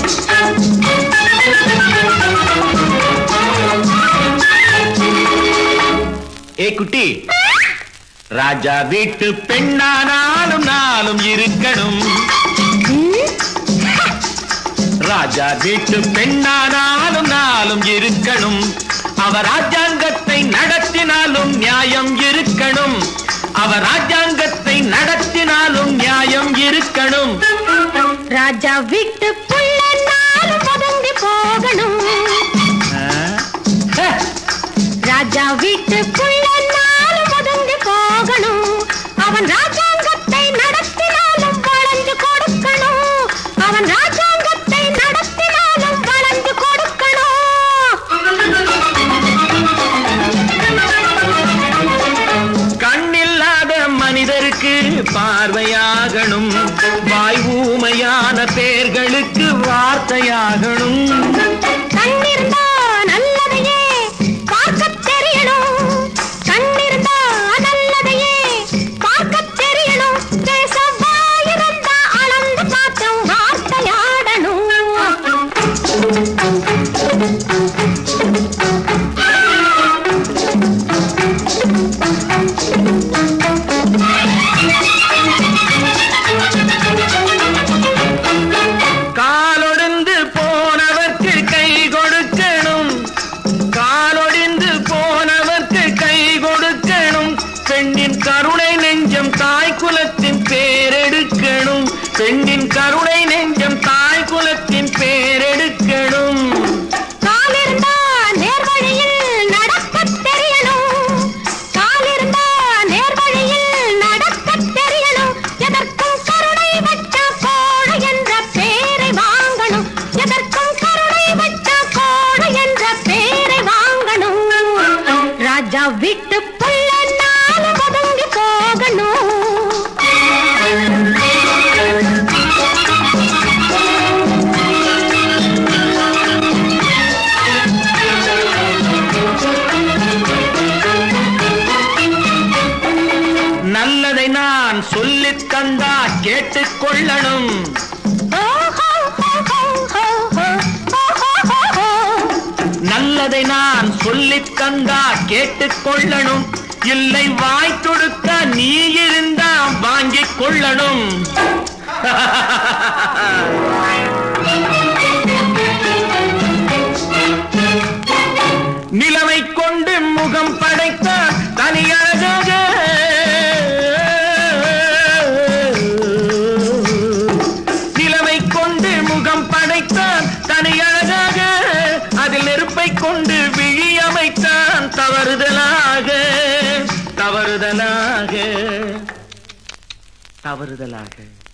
ஏ குட்டி ராஜா வீட்டு பெண்ணானாலும் நாளும் இருக்கணும் ராஜா வீட்டு பெண்ணானாலும் நாளும் இருக்கணும் அவ ராஜாங்கத்தை நடத்தினாலும் நியாயம் இருக்கணும் அவ ராஜாங்கத்தை நடத்தினாலும் நியாயம் இருக்கணும் ராஜா வீட்டுக்குள்ள நானும் ஒதுங்கி போகணும் ஆ? ராஜா வீட்டுக்குள்ள நானும் ஒதுங்கி போகணும் அவன் ராஜாங்கத்தை நடத்தினாலும் வளைஞ்சு கொடுக்கணும் அவன் ராஜாங்கத்தை நடத்தினாலும் வளைஞ்சு கொடுக்கணும் கண்ணில்லாத மனிதருக்கு பார்வையாகணும் வாய் ஊமையான பேர்களுக்கு வார்த்தையாகணும் கண்ணிருந்தா நல்லதையே பார்க்கத் தெரியணும் கண்ணிருந்தா நல்லதையே பார்க்கத் தெரியணும் பேச வாயிருந்தா அளந்து பார்த்து வார்த்தையாடணும் காலொடிந்து போனவர்க்கு கை கொடுக்கணும் காலொடிந்து போனவர்க்கு கை கொடுக்கணும் பெண்ணின் கருணை நெஞ்சம் தாய் குலத்தின் பேரெடுக்கணும் பெண்ணின் கருணை நெஞ்சம் தாய் குலத்தின் பேரெடுக்கணும் காலிருந்தா நேர்வழியில் நடக்கத் தெரியணும் காலிருந்தா நேர்வழியில் நடக்கத் தெரியணும் எதற்கும் கருணை வச்ச கோழை என்ற பேரை வாங்கணும் எதற்கும் கருணை வச்ச கோழை என்ற பேரை வாங்கணும் ராஜா வீட்டு புள்ள நாலு ஒதுங்கி போகணும் நல்லதை நான் சொல்லித் தந்தா கேட்டுக்கொள்ளணும் நல்லதை நான் சொல்லித் தந்தா கேட்டுக்கொள்ளணும் இல்லை வாய் கொடுக்க நீ இருந்தா வாங்கிக் கொள்ளணும் நிலவை கொண்டு முகம் படைத்த தனியழகாக நிலவை கொண்டு முகம் படைத்தான் தனியழகாக அதில் நெருப்பை கொண்டு விழி அமைத்தான் தவறுதலாக தவறுதலாக தவறுதலாக